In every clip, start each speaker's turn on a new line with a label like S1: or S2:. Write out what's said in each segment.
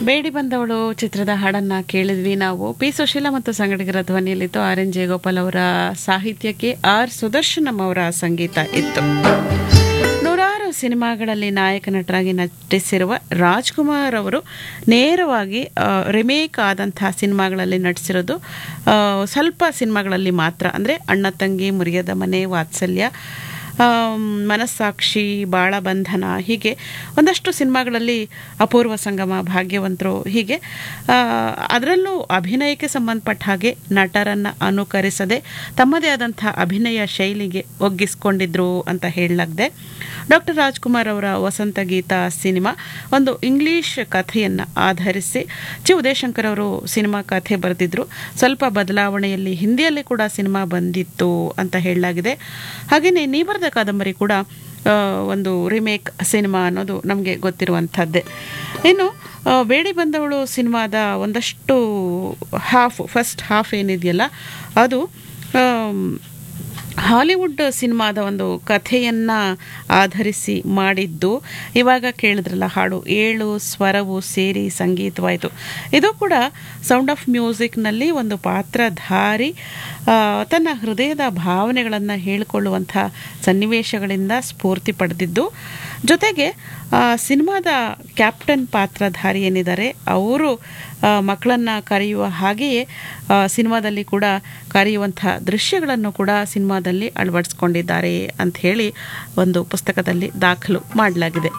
S1: ಬೇಡಿ ಬಂದವಳು ಚಿತ್ರದ ಹಾಡನ್ನ ಕೇಳಿದ್ವಿ ನಾವು ಪಿ ಸುಶೀಲಾ ಮತ್ತು ಸಂಗಡಿಗರ ಧ್ವನಿಯಲ್ಲಿತ್ತು ಆರ್ ಎನ್ ಜಯಗೋಪಾಲ್ ಅವರ ಸಾಹಿತ್ಯಕ್ಕೆ ಆರ್ ಸುದರ್ಶನಂ ಅವರ ಸಂಗೀತ ಇತ್ತು ನೂರಾರು ಸಿನಿಮಾಗಳಲ್ಲಿ ನಾಯಕ ನಟರಾಗಿ ನಟಿಸಿರುವ ರಾಜ್ಕುಮಾರ್ ಅವರು ನೇರವಾಗಿ ರಿಮೇಕ್ ಆದಂತಹ ಸಿನಿಮಾಗಳಲ್ಲಿ ನಟಿಸಿರೋದು ಆ, ಸ್ವಲ್ಪ ಸಿನಿಮಾಗಳಲ್ಲಿ ಮಾತ್ರ ಅಂದರೆ ಅಣ್ಣ ತಂಗಿ ಮುರಿಯದ ಮನೆ ವಾತ್ಸಲ್ಯ ಆಮ್, ಮನಸ್ಸಾಕ್ಷಿ ಬಾಳಬಂಧನ ಹೀಗೆ ಒಂದಷ್ಟು ಸಿನಿಮಾಗಳಲ್ಲಿ ಅಪೂರ್ವ ಸಂಗಮ ಭಾಗ್ಯವಂತರು ಹೀಗೆ ಆ, ಅದರಲ್ಲೂ ಅಭಿನಯಕ್ಕೆ ಸಂಬಂಧಪಟ್ಟ ಹಾಗೆ ನಟರನ್ನು ಅನುಕರಿಸದೆ ತಮ್ಮದೇ ಆದಂಥ ಅಭಿನಯ ಶೈಲಿಗೆ ಒಗ್ಗಿಸ್ಕೊಂಡಿದ್ರು ಅಂತ ಹೇಳಲಾಗಿದೆ ಡಾಕ್ಟರ್ ರಾಜ್ಕುಮಾರ್ ಅವರ ವಸಂತ ಗೀತ ಸಿನಿಮಾ ಒಂದು ಇಂಗ್ಲಿಷ್ ಕಥೆಯನ್ನು ಆಧರಿಸಿ ಚಿ ಉದಯಶಂಕರ್ ಅವರು ಸಿನಿಮಾ ಕಥೆ ಬರೆದಿದ್ರು ಸ್ವಲ್ಪ ಬದಲಾವಣೆಯಲ್ಲಿ ಹಿಂದಿಯಲ್ಲಿ ಕೂಡ ಸಿನಿಮಾ ಬಂದಿತ್ತು ಅಂತ ಹೇಳಲಾಗಿದೆ ಹಾಗೆಯೇ ನೀ ಬರೆದ ಕಾದಂಬರಿ ಕೂಡ ಆ, ಒಂದು ರಿಮೇಕ್ ಸಿನಿಮಾ ಅನ್ನೋದು ನಮಗೆ ಗೊತ್ತಿರುವಂಥದ್ದೇ ಇನ್ನು ಆ, ಬೇಡಿ ಬಂದವಳು ಸಿನಿಮಾದ ಒಂದಷ್ಟು ಹಾಫ್ ಫಸ್ಟ್ ಹಾಫ್ ಏನಿದೆಯಲ್ಲ ಅದು ಆಮ್, ಹಾಲಿವುಡ್ ಸಿನಿಮಾದ ಒಂದು ಕಥೆಯನ್ನು ಆಧರಿಸಿ ಮಾಡಿದ್ದು ಇವಾಗ ಕೇಳಿದ್ರಲ್ಲ ಹಾಡು ಏಳು ಸ್ವರವು ಸೇರಿ ಸಂಗೀತವಾಯಿತು ಇದು ಕೂಡ ಸೌಂಡ್ ಆಫ್ ಮ್ಯೂಸಿಕ್ನಲ್ಲಿ ಒಂದು ಪಾತ್ರಧಾರಿ ಆ, ತನ್ನ ಹೃದಯದ ಭಾವನೆಗಳನ್ನು ಹೇಳಿಕೊಳ್ಳುವಂಥ ಸನ್ನಿವೇಶಗಳಿಂದ ಸ್ಫೂರ್ತಿ ಪಡೆದಿದ್ದು ಜೊತೆಗೆ ಆ, ಸಿನಿಮಾದ ಕ್ಯಾಪ್ಟನ್ ಪಾತ್ರಧಾರಿ ಏನಿದ್ದಾರೆ ಅವರು ಮಕ್ಕಳನ್ನು ಕರೆಯುವ ಹಾಗೆಯೇ ಆ, ಸಿನಿಮಾದಲ್ಲಿ ಕೂಡ ಕರೆಯುವಂಥ ದೃಶ್ಯಗಳನ್ನು ಕೂಡ ಸಿನಿಮಾದಲ್ಲಿ ಅಳವಡಿಸ್ಕೊಂಡಿದ್ದಾರೆ ಅಂತ ಹೇಳಿ ಒಂದು ಪುಸ್ತಕದಲ್ಲಿ ದಾಖಲು ಮಾಡಲಾಗಿದೆ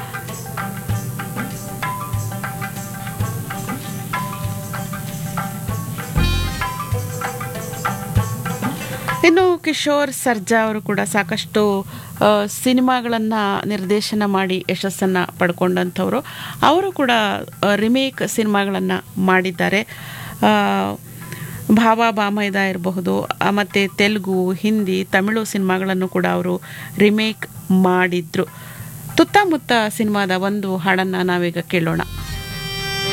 S1: ಇನ್ನು ಕಿಶೋರ್ ಸರ್ಜಾ ಅವರು ಕೂಡ ಸಾಕಷ್ಟು ಸಿನಿಮಾಗಳನ್ನು ನಿರ್ದೇಶನ ಮಾಡಿ ಯಶಸ್ಸನ್ನು ಪಡ್ಕೊಂಡಂಥವ್ರು ಅವರು ಕೂಡ ರಿಮೇಕ್ ಸಿನಿಮಾಗಳನ್ನು ಮಾಡಿದ್ದಾರೆ ಆ, ಭಾವ ಬಾಮೈದ ಇರಬಹುದು ಆ, ಮತ್ತೆ ತೆಲುಗು ಹಿಂದಿ ತಮಿಳು ಸಿನಿಮಾಗಳನ್ನು ಕೂಡ ಅವರು ರಿಮೇಕ್ ಮಾಡಿದ್ರು ತುತ್ತಮುತ್ತ ಸಿನಿಮಾದ ಒಂದು ಹಾಡನ್ನು ನಾವೀಗ ಕೇಳೋಣ